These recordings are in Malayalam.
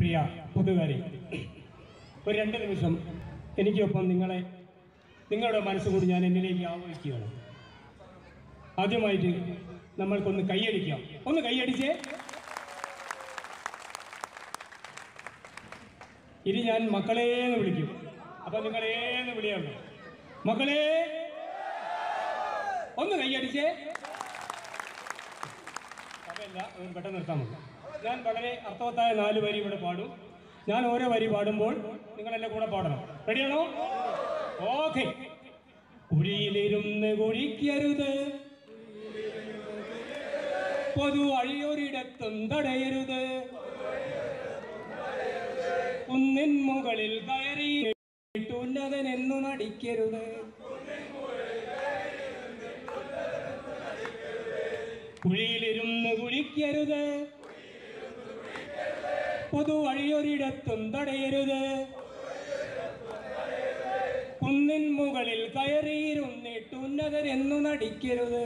പ്രിയ കൂട്ടുകാരി ഒരു രണ്ട് നിമിഷം എനിക്കൊപ്പം നിങ്ങളെ നിങ്ങളുടെ മനസ്സുകൂടി ഞാൻ എന്നിലേക്ക് ആവഹിക്കുകയാണ് ആദ്യമായിട്ട് നമ്മൾക്കൊന്ന് കൈയടിക്കാം ഒന്ന് കൈയടിച്ചേ ഇനി ഞാൻ മക്കളെ എന്ന് വിളിക്കും അപ്പൊ നിങ്ങളേന്ന് വിളിയാണ് മക്കളെ ഒന്ന് കൈയടിച്ചേ സമയമില്ല ഒന്ന് പെട്ടെന്ന് നിർത്താൻ മതി ഞാൻ വളരെ അർത്ഥവത്തായ നാല് വരി ഇവിടെ പാടും ഞാൻ ഓരോ വരി പാടുമ്പോൾ നിങ്ങളെല്ലാം കൂടെ പാടണം റെഡിയാണോ ഓക്കെ കുഴിയിലിരുന്ന് കുഴിക്കരുത് പൊതു വഴിയൊരിടത്തും തടയരുത് കുന്നിൻ മുകളിൽ കയറി ഉന്നതനെന്നു നടിക്കരുത് കുഴിയിലിരുന്ന് കുഴിക്കരുത് പൊതു വഴിയൊരിടത്തും തടയരുത് കുന്നിൻ മുകളിൽ കയറിയിരുന്നിട്ട് ഉന്നതരെന്നു നടിക്കരുത്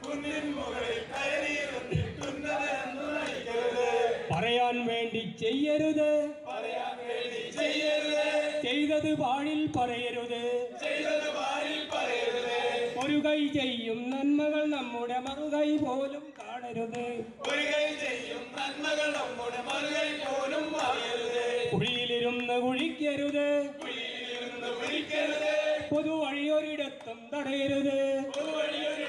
പറയാൻ വേണ്ടി ചെയ്യരുത് ചെയ്തത് പാഴിൽ പറയരുത് ഒരു കൈ ചെയ്യും നന്മകൾ നമ്മുടെ മറുകൈ പോലും കാണരുത് കുഴിയിലിരുന്ന് കുഴിക്കരുത് പൊതു വഴിയൊരിടത്തും തടയരുത്